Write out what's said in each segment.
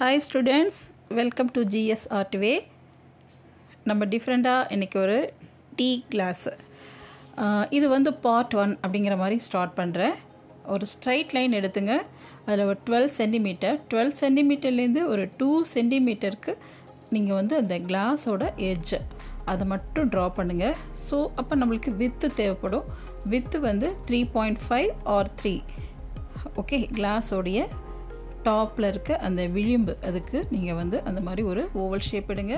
hi students welcome to GS Artway நம்ம டிஃப்ரெண்ட்டாக இன்றைக்கி ஒரு டீ கிளாஸு இது வந்து பார்ட் ஒன் அப்படிங்கிற மாதிரி ஸ்டார்ட் பண்ணுறேன் ஒரு ஸ்ட்ரைட் லைன் எடுத்துங்க அதில் ஒரு டுவெல் சென்டிமீட்டர் டுவெல் சென்டிமீட்டர்லேருந்து ஒரு டூ சென்டிமீட்டருக்கு நீங்கள் வந்து அந்த கிளாஸோட எட்ஜ் அதை மட்டும் ட்ரா பண்ணுங்கள் ஸோ அப்போ நம்மளுக்கு வித்து தேவைப்படும் வித்து வந்து three point five or three okay கிளாஸோடைய டாப்பில் இருக்க அந்த விளிம்பு அதுக்கு நீங்கள் வந்து அந்த மாதிரி ஒரு ஓவல் ஷேப் எடுங்க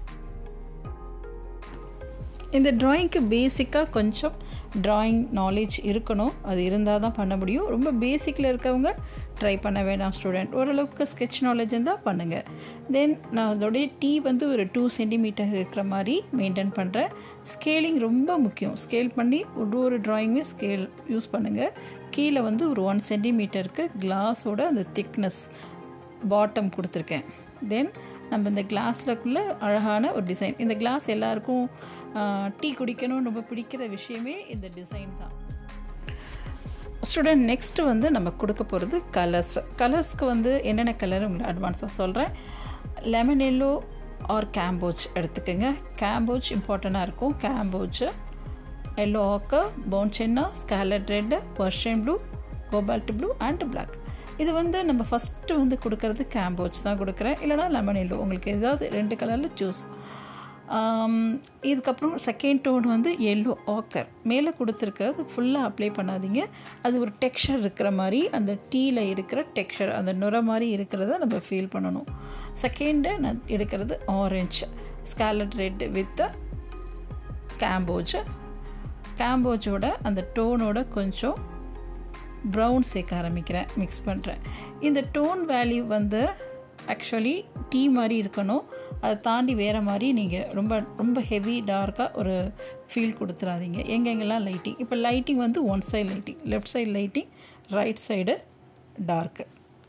இந்த ட்ராயிங்க்கு பேசிக்காக கொஞ்சம் ட்ராயிங் நாலேஜ் இருக்கணும் அது இருந்தால் தான் பண்ண முடியும் ரொம்ப பேசிக்கில் இருக்கவங்க ட்ரை பண்ண வேண்டாம் ஸ்டூடெண்ட் ஓரளவுக்கு ஸ்கெட்ச் நாலேஜ் இருந்தால் பண்ணுங்கள் தென் நான் அதோடைய டீ வந்து ஒரு டூ சென்டிமீட்டர் இருக்கிற மாதிரி மெயின்டைன் பண்ணுறேன் ஸ்கேலிங் ரொம்ப முக்கியம் ஸ்கேல் பண்ணி ஒரு ஒரு ட்ராயிங்குமே ஸ்கேல் யூஸ் பண்ணுங்கள் கீழே வந்து ஒரு ஒன் சென்டிமீட்டருக்கு கிளாஸோட அந்த திக்னஸ் பாட்டம் கொடுத்துருக்கேன் தென் நம்ம இந்த கிளாஸ்லக்குள்ளே அழகான ஒரு டிசைன் இந்த கிளாஸ் எல்லாருக்கும் டீ குடிக்கணும்னு ரொம்ப பிடிக்கிற விஷயமே இந்த டிசைன் தான் ஸ்டூடெண்ட் நெக்ஸ்ட்டு வந்து நம்ம கொடுக்க போகிறது கலர்ஸ் கலர்ஸ்க்கு வந்து என்னென்ன கலர் உங்களுக்கு அட்வான்ஸாக சொல்கிறேன் லெமன் எல்லோ ஆர் கேம்போச் எடுத்துக்கோங்க கேம்போச் இம்பார்ட்டண்ட்டாக இருக்கும் gamboge yellow ochre burnt sienna scarlet red Persian blue cobalt blue and black இது வந்து நம்ம ஃபஸ்ட்டு வந்து கொடுக்கறது கேம்போச் தான் கொடுக்குறேன் இல்லைனா லெமன் எல்லோ உங்களுக்கு ஏதாவது ரெண்டு கலரில் சூஸ் இதுக்கப்புறம் செகண்ட் டோன் வந்து எல்லோ ஆக்கர் மேலே கொடுத்துருக்கிறது ஃபுல்லாக அப்ளை பண்ணாதீங்க அது ஒரு டெக்ஸ்சர் இருக்கிற மாதிரி அந்த டீயில் இருக்கிற டெக்ஸ்சர் அந்த நுர மாதிரி இருக்கிறத நம்ம ஃபீல் பண்ணணும் செகண்டு நான் எடுக்கிறது orange scarlet red with gamboge கேம்போஜோட அந்த டோனோட கொஞ்சம் ப்ரௌன் சேர்க்க ஆரம்பிக்கிறேன் மிக்ஸ் பண்ணுறேன் இந்த டோன் வேல்யூ வந்து ஆக்சுவலி டீ மாதிரி இருக்கணும் அதை தாண்டி வேறு மாதிரி நீங்கள் ரொம்ப ரொம்ப ஹெவி டார்க்காக ஒரு ஃபீல் கொடுத்துடாதீங்க எங்கெங்கெல்லாம் லைட்டிங் இப்போ லைட்டிங் வந்து one side lighting left side lighting right side dark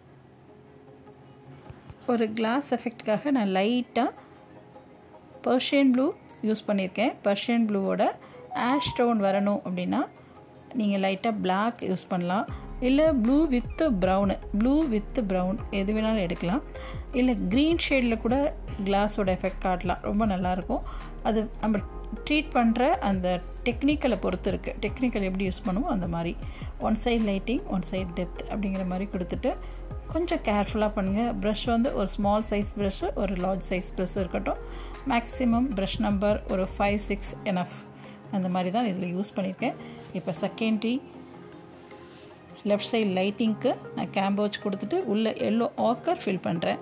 ஒரு கிளாஸ் எஃபெக்ட்காக நான் லைட்டாக பர்ஷியன் ப்ளூ யூஸ் பண்ணியிருக்கேன் பர்ஷியன் ப்ளூவோட ஆஷ் டோன் வரணும் அப்படின்னா நீங்கள் லைட்டாக பிளாக் யூஸ் பண்ணலாம் இல்லை blue with brown blue with brown எது வேணாலும் எடுக்கலாம் இல்லை க்ரீன் ஷேடில் கூட கிளாஸோட எஃபெக்ட் காட்டலாம் ரொம்ப நல்லாயிருக்கும் அது நம்ம ட்ரீட் பண்ணுற அந்த டெக்னிக்கலை பொறுத்து இருக்குது டெக்னிக்கல் எப்படி யூஸ் பண்ணுவோம் அந்த மாதிரி one side lighting one side depth அப்படிங்கிற மாதிரி கொடுத்துட்டு கொஞ்சம் கேர்ஃபுல்லாக பண்ணுங்கள் ப்ரஷ் வந்து ஒரு ஸ்மால் சைஸ் ப்ரஷ்ஷு ஒரு லார்ஜ் சைஸ் ப்ரஷ் இருக்கட்டும் மேக்ஸிமம் ப்ரஷ் நம்பர் ஒரு ஃபைவ் சிக்ஸ் எனஃப் அந்த மாதிரி தான் இதில் யூஸ் பண்ணியிருக்கேன் இப்போ செகண்ட்ரி லெஃப்ட் சைடு லைட்டிங்க்கு நான் கேம்போச் கொடுத்துட்டு உள்ளே எல்லோ ஆக்கர் ஃபில் பண்ணுறேன்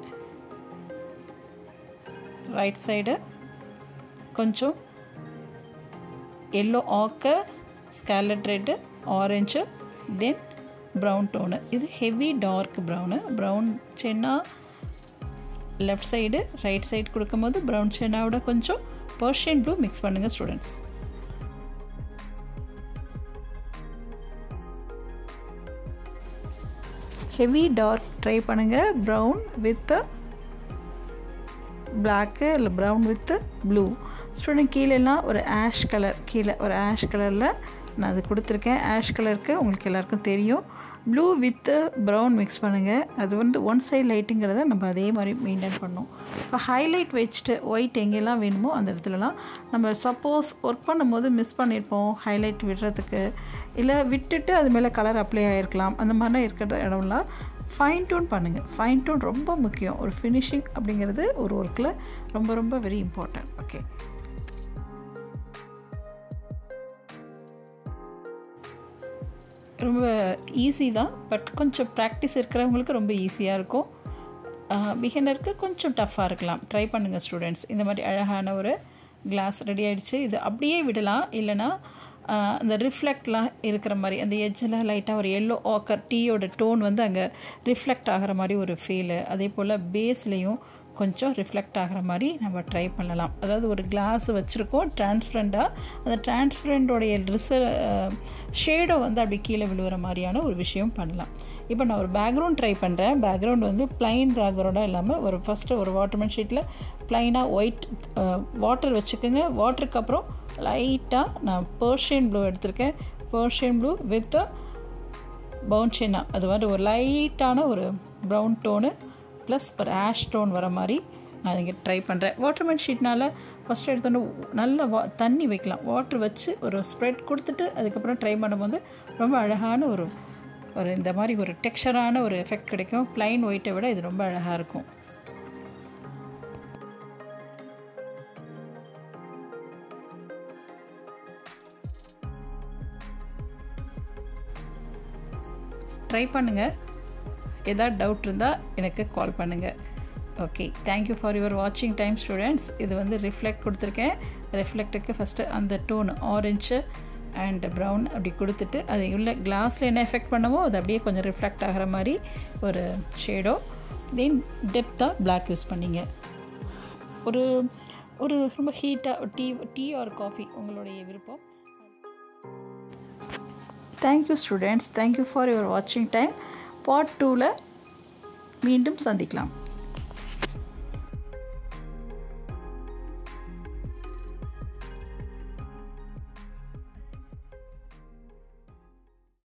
ரைட் சைடு கொஞ்சம் yellow ochre scarlet red orange then brown tone இது heavy dark brown brown sienna left side right side கொடுக்கும்போது ப்ரௌன் சென்னாவோட கொஞ்சம் பர்ஷியன் ப்ளூ மிக்ஸ் பண்ணுங்கள் ஸ்டூடெண்ட்ஸ் ஹெவி டார்க் ட்ரை பண்ணுங்கள் ப்ரௌன் வித்து பிளாக்கு இல்லை brown with blue student கீழெல்லாம் ஒரு ash colour கீழே ஒரு ஆஷ் கலரில் நான் அது கொடுத்துருக்கேன் ஆஷ் கலருக்கு உங்களுக்கு எல்லாருக்கும் தெரியும் ப்ளூ வித்து ப்ரௌன் மிக்ஸ் பண்ணுங்கள் அது வந்து ஒன் சைட் லைட்டுங்கிறத நம்ம அதே மாதிரி மெயின்டைன் பண்ணோம் இப்போ ஹைலைட் வச்சுட்டு ஒயிட் எங்கெல்லாம் வேணுமோ அந்த இடத்துலலாம் நம்ம சப்போஸ் ஒர்க் பண்ணும்போது மிஸ் பண்ணியிருப்போம் ஹைலைட் விடுறதுக்கு இல்லை விட்டுட்டு அது மேலே கலர் அப்ளை ஆகிருக்கலாம் அந்த மாதிரிலாம் இருக்கிற இடம்லாம் ஃபைன் டூன் பண்ணுங்கள் ஃபைன் டூன் ரொம்ப முக்கியம் ஒரு ஃபினிஷிங் அப்படிங்கிறது ஒரு ஒர்க்கில் ரொம்ப ரொம்ப வெரி இம்பார்ட்டன்ட் ஓகே ரொம்ப ஈஸி தான் பட் கொஞ்சம் ப்ராக்டிஸ் இருக்கிறவங்களுக்கு ரொம்ப ஈஸியாக இருக்கும் பிகினருக்கு கொஞ்சம் டஃப்பாக இருக்கலாம் ட்ரை பண்ணுங்கள் ஸ்டூடெண்ட்ஸ் இந்த மாதிரி அழகான ஒரு கிளாஸ் ரெடி ஆகிடுச்சு இது அப்படியே விடலாம் இல்லைனா அந்த ரிஃப்ளெக்ட்லாம் இருக்கிற மாதிரி அந்த எட்ஜில் லைட்டாக ஒரு எல்லோ ஆக்கர் டீயோட டோன் வந்து அங்கே ரிஃப்ளெக்ட் ஆகிற மாதிரி ஒரு ஃபீலு அதே போல் பேஸ்லேயும் கொஞ்சம் ரிஃப்ளெக்ட் ஆகிற மாதிரி நம்ம ட்ரை பண்ணலாம் அதாவது ஒரு கிளாஸ் வச்சுருக்கோம் டிரான்ஸ்பரண்ட்டாக அந்த டிரான்ஸ்பரண்டோடைய ரிச ஷேடோ வந்து அப்படி கீழே விழுகிற மாதிரியான ஒரு விஷயம் பண்ணலாம் இப்போ நான் ஒரு பேக்ரவுண்ட் ட்ரை பண்ணுறேன் பேக்ரவுண்ட் வந்து பிளைன் பேக்ரவுண்டாக இல்லாமல் ஒரு ஃபஸ்ட்டு ஒரு வாட்டர்மேன் ஷீட்டில் ப்ளைனாக ஒயிட் வாட்டர் வச்சுக்கோங்க வாட்டருக்கு அப்புறம் லைட்டாக நான் பர்ஷியன் ப்ளூ எடுத்திருக்கேன் பர்ஷியன் ப்ளூ வித் பவுன்ஷென்னா அது மாதிரி ஒரு லைட்டான ஒரு ப்ரௌன் டோனு ப்ளஸ் ஒரு ஆஷ் டோன் வர மாதிரி நான் இங்கே ட்ரை பண்ணுறேன் வாட்டர்மென் ஷீட்னால் ஃபஸ்ட்டு எடுத்தோன்னே நல்ல வா தண்ணி வைக்கலாம் வாட்ரு வச்சு ஒரு ஸ்ப்ரெட் கொடுத்துட்டு அதுக்கப்புறம் ட்ரை பண்ணும்போது ரொம்ப அழகான ஒரு ஒரு இந்த மாதிரி ஒரு டெக்ஸ்சரான ஒரு எஃபெக்ட் கிடைக்கும் ப்ளைன் ஒயிட்டை விட இது ரொம்ப அழகாக இருக்கும் ட்ரை பண்ணுங்கள் ஏதாவது டவுட் இருந்தால் எனக்கு கால் பண்ணுங்கள் ஓகே தேங்க்யூ ஃபார் யுவர் வாட்சிங் டைம் ஸ்டூடெண்ட்ஸ் இது வந்து ரிஃப்ளெக்ட் கொடுத்துருக்கேன் ரிஃப்ளெக்ட்டுக்கு ஃபஸ்ட்டு அந்த டோன் ஆரஞ்சு அண்ட் ப்ரௌன் அப்படி கொடுத்துட்டு அது உள்ள கிளாஸில் என்ன எஃபெக்ட் பண்ணவோ அது அப்படியே கொஞ்சம் ரிஃப்ளெக்ட் ஆகிற மாதிரி ஒரு ஷேடோ தென் டெப்த்தாக பிளாக் யூஸ் பண்ணிங்க ஒரு ஒரு ரொம்ப ஹீட்டாக டீ டீ ஆர் காஃபி உங்களுடைய விருப்பம் thank you students thank you for your வாட்சிங் டைம் பார்ட் டூவில் மீண்டும் சந்திக்கலாம்